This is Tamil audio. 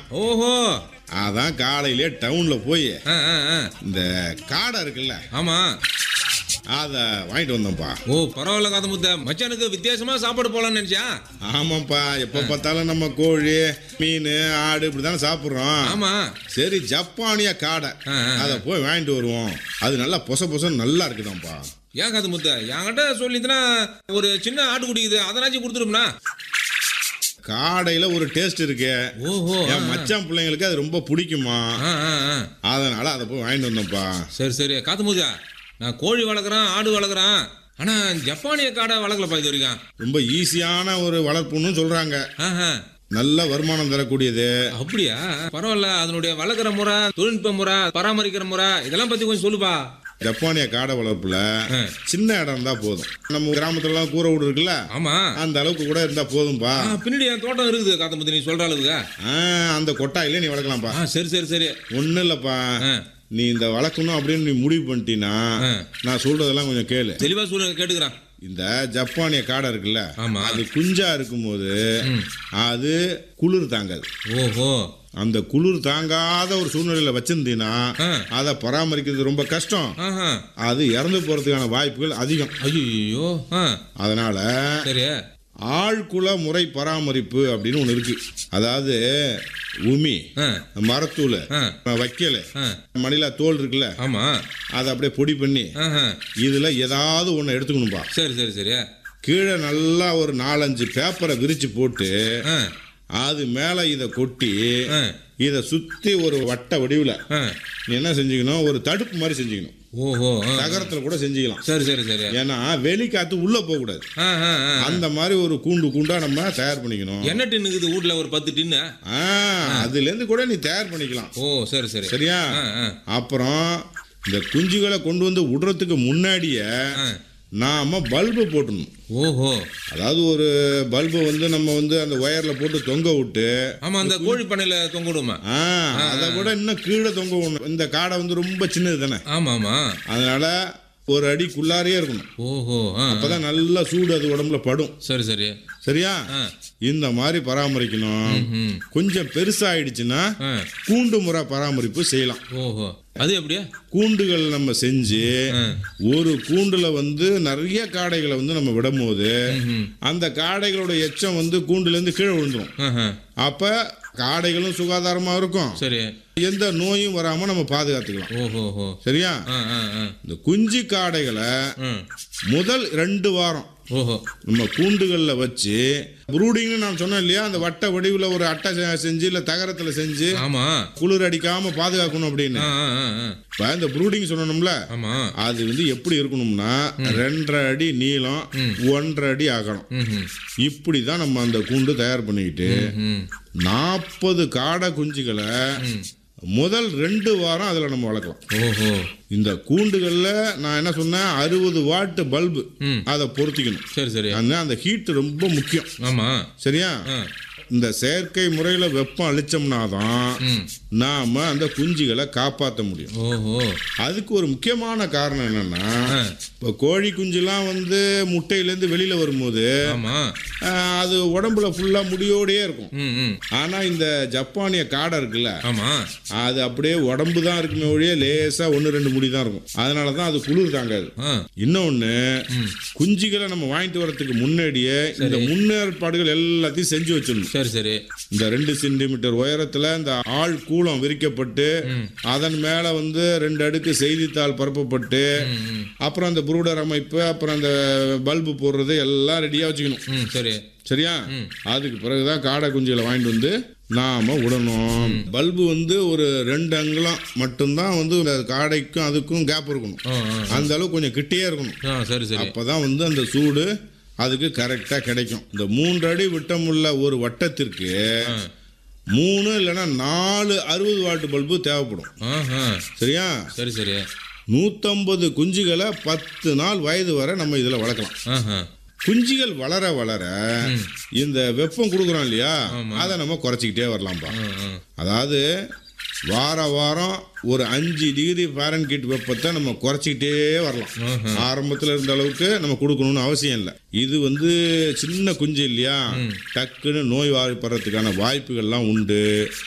ஓஹோ அதான் காலையிலே டவுன்ல போய் ஆ ஆ ஆ இந்த காடை இருக்குல்ல ஆமா அதை வாங்கிட்டு வந்தோம்ப்பா ஓ பரவாயில்ல காது முத்த மச்சானுக்கு வித்தியாசமா சாப்பாடு போலாம்னு நினைச்சா ஆமாப்பா எப்போ பார்த்தாலும் நம்ம கோழி மீன் ஆடு இப்படி தானே சாப்பிட்றோம் ஆமா சரி ஜப்பானிய காடை ஆ, ஆ, அதை போய் வாங்கிட்டு வருவோம் அது நல்லா பொச பொசன்னு நல்லா இருக்குதாம்ப்பா ஏன் காது முத்த என்கிட்ட சொல்லிதுன்னா ஒரு சின்ன ஆட்டு குடிக்குது அதனாச்சும் கொடுத்துரும்னா காடையில ஒரு டேஸ்ட் இருக்கு ஓஹோ என் மச்சான் பிள்ளைங்களுக்கு அது ரொம்ப பிடிக்குமா ஆ ஆ ஆ அதனால அதை போய் வாங்கிட்டு வந்தோம்ப்பா சரி சரி காத்து முத்தா நான் கோழி வளர்க்குறேன் ஆடு வளர்க்குறேன் ஆனா ஜப்பானிய காடை வளர்க்கலப்பா இது வரைக்கும் ரொம்ப ஈஸியான ஒரு வளர்ப்புன்னு சொல்றாங்க ஆஹா நல்ல வருமானம் தரக்கூடியது அப்படியா பரவாயில்ல அதனுடைய வளர்க்குற முறை தொழில்நுட்ப முறை பராமரிக்கிற முறை இதெல்லாம் பத்தி கொஞ்சம் சொல்லுப்பா ஜப்பானிய காடை வளர்ப்புல ஆ. சின்ன இடம் இருந்தா போதும் நம்ம கிராமத்துலலாம் கூரை வீடு இருக்குல்ல ஆமா அந்த அளவுக்கு கூட இருந்தா போதும்பா ஆ, பின்னாடி என் தோட்டம் இருக்குது காத்து முத்து நீ சொல்ற அளவுக்கு ஆ, அந்த கொட்டாயில நீ வளர்க்கலாம்ப்பா ஆ சரி சரி சரி ஒன்றும் இல்லைப்பா ஆ, நீ இந்த வளர்க்கணும் அப்படின்னு நீ முடிவு பண்ணிட்டீன்னா ஆ. நான் சொல்றதெல்லாம் கொஞ்சம் கேளு தெளிவா சொல்லுங்க கேட்டுக்கிறேன் இந்த ஜப்பானிய காடை இருக்குல்ல ஆமா. அது குஞ்சா இருக்கும்போது ம். அது குளிர் தாங்காது ஓஹோ அந்த குளிர் தாங்காத ஒரு சூழ்நிலையில வச்சிருந்தீங்கன்னா ஆ. அதை பராமரிக்கிறது ரொம்ப கஷ்டம் ஆஹா அது இறந்து போறதுக்கான வாய்ப்புகள் அதிகம் ஐயோ ஆ அதனால சரி ஆழ்குல முறை பராமரிப்பு அப்படின்னு ஒன்று இருக்கு அதாவது உமி ஆ மரத்தூள் ஆ வைக்கல் ஆ மணிலா தோல் இருக்குல்ல ஆமா அதை அப்படியே பொடி பண்ணி ஆஹா இதுல ஏதாவது ஒன்று எடுத்துக்கணும்பா சரி சரி சரி கீழே நல்லா ஒரு நாலஞ்சு பேப்பரை விரிச்சு போட்டு ஆ அது மேலே இதை கொட்டி ஆ இதை சுற்றி ஒரு வட்ட வடிவில் ஆ நீ என்ன செஞ்சுக்கணும் ஒரு தடுப்பு மாதிரி செஞ்சுக்கணும் ஓஹோ ஆ. தகரத்தில் கூட செஞ்சுக்கலாம் சரி சரி சரி ஏன்னா வெளி காத்து உள்ளே போகக்கூடாது ஆ ஆ ஆ அந்த மாதிரி ஒரு கூண்டு கூண்டா நம்ம தயார் பண்ணிக்கணும் என்ன டின்னு இருக்குது வீட்ல ஒரு பத்து டின்னு ஆ அதுலேருந்து கூட நீ தயார் பண்ணிக்கலாம் ஓ சரி சரி சரியா ஆ ஆ அப்புறம் இந்த குஞ்சுகளை கொண்டு வந்து விடுறதுக்கு முன்னாடியே ஆ. நாம பல்பு போட்டணும் ஓஹோ அதாவது ஒரு பல்பை வந்து நம்ம வந்து அந்த ஒயர்ல போட்டு தொங்க விட்டு ஆமா அந்த கோழி பண்ணையில தொங்க விடுமா ஆ அதை விட இன்னும் கீழே தொங்க விடணும் இந்த காடை வந்து ரொம்ப சின்னது தானே ஆமா ஆமா அதனால ஒரு அடிக்குள்ளாரே இருக்கணும் ஓஹோ ஆ ஆ. அப்பதான் நல்லா சூடு அது உடம்புல படும் சரி சரி சரியா ஆ இந்த மாதிரி பராமரிக்கணும் ம் கொஞ்சம் பெருசாயிடுச்சுன்னா ஆ கூண்டு முறை பராமரிப்பு செய்யலாம் ஓஹோ அது எப்படியா கூண்டுகள் நம்ம செஞ்சு ஆ ஒரு கூண்டுல வந்து நிறைய காடைகளை வந்து நம்ம விடும்போது ம் அந்த காடைகளோட எச்சம் வந்து கூண்டுல இருந்து கீழே விழுந்துரும் ஆஹா. அப்ப காடைகளும் சுகாதாரமா இருக்கும் சரி எந்த நோயும் வராம நம்ம பாதுகாத்துக்கலாம் ஓஹோ ஹோ சரியா ஆ ஆ ஆ இந்த குஞ்சு காடைகளை ம் முதல் ரெண்டு வாரம் ஓஹோ நம்ம கூண்டுகளில் வச்சு ப்ரூடிங்னு நான் சொன்னேன் இல்லையா அந்த வட்ட வடிவில் ஒரு அட்டை செ- செஞ்சு இல்லை தகரத்தில் செஞ்சு ஆமா குளிர் அடிக்காம பாதுகாக்கணும் அப்படின்னு ஆ ஆ ஆ ஆ இப்போ இந்த ப்ரூடிங் சொன்னோம்ல ஆமா அது வந்து எப்படி இருக்கணும்னா ரெண்டரை அடி நீளம் ஒன்றரை அடி அகலம் ம் இப்படி தான் நம்ம அந்த கூண்டு தயார் பண்ணிக்கிட்டு ம் நாற்பது காடை குஞ்சுகளை ம் முதல் ரெண்டு வாரம் அதில் நம்ம வளர்க்கலாம் ஓஹோ இந்த கூண்டுகளில் நான் என்ன சொன்னேன் அறுபது வாட்டு பல்பு ம் அதை பொருத்திக்கணும் சரி சரி அந்த அந்த ஹீட் ரொம்ப முக்கியம் ஆமா சரியா ஆ இந்த செயற்கை முறையில் வெப்பம் அளிச்சோம்னா தான் ம் நாம அந்த குஞ்சுகளை காப்பாற்ற முடியும் ஓஹோ அதுக்கு ஒரு முக்கியமான காரணம் என்னன்னா ஆ இப்போ கோழி குஞ்சுலாம் வந்து முட்டையிலேருந்து வெளியில வரும்போது ஆமா ஆஹ், அது உடம்புல ஃபுல்லா முடியோடயே இருக்கும் ம் ம் ஆனா இந்த ஜப்பானிய காடை இருக்குல்ல ஆமா அது அப்படியே உடம்பு தான் இருக்குமே ஒழிய லேசா ஒன்று ரெண்டு முடி தான் இருக்கும் அதனால தான் அது குளிர் தாங்காது ஆ இன்னொன்று ம் குஞ்சுகளை நம்ம வாங்கிட்டு வரதுக்கு முன்னாடியே இந்த முன்னேற்பாடுகள் எல்லாத்தையும் செஞ்சு வச்சிடணும் சரி சரி இந்த ரெண்டு சென்டிமீட்டர் உயரத்துல இந்த ஆள் கூலம் விரிக்கப்பட்டு ம். அதன் மேல வந்து ரெண்டு அடுக்கு செய்தித்தாள் பரப்பப்பட்டு ம் ம் அப்புறம் அந்த ப்ரூடர் அமைப்பு அப்புறம் அந்த பல்பு போடுறது எல்லாம் ரெடியா வச்சுக்கணும் ம் சரி சரியா ம். அதுக்கு பிறகுதான் காடை குஞ்சுகளை வாங்கிட்டு வந்து நாம விடணும் பல்பு வந்து ஒரு ரெண்டு அங்குலம் மட்டும்தான் வந்து இந்த காடைக்கும் அதுக்கும் கேப் இருக்கணும் ஆ ஆ அந்த அளவுக்கு கொஞ்சம் கிட்டே இருக்கணும் ஆ சரி சரி அப்பதான் வந்து அந்த சூடு அதுக்கு கரெக்டாக கிடைக்கும் இந்த மூன்று அடி விட்டமுள்ள ஒரு வட்டத்திற்கு ஆ மூணு இல்லைன்னா நாலு அறுபது வாட்டு பல்பு தேவைப்படும் ஆஹா சரியா சரி சரி நூற்றம்பது குஞ்சுகளை பத்து நாள் வயது வரை நம்ம இதில் வளர்க்கலாம் ஆஹா குஞ்சுகள் வளர வளர இந்த வெப்பம் கொடுக்குறோம் இல்லையா அதை நம்ம குறைச்சிக்கிட்டே வரலாம்ப்பா ஆ ஆ அதாவது வார வாரம் ஒரு அஞ்சு டிகிரி ஃபாரன்கீட் வெப்பத்தை நம்ம குறைச்சிக்கிட்டே வரலாம் ஆரம்பத்தில் இருந்த அளவுக்கு நம்ம கொடுக்கணும்னு அவசியம் இல்லை இது வந்து சின்ன குஞ்சு இல்லையா டக்குன்னு நோய் வாய்ப்படுறதுக்கான வாய்ப்புகள்லாம் உண்டு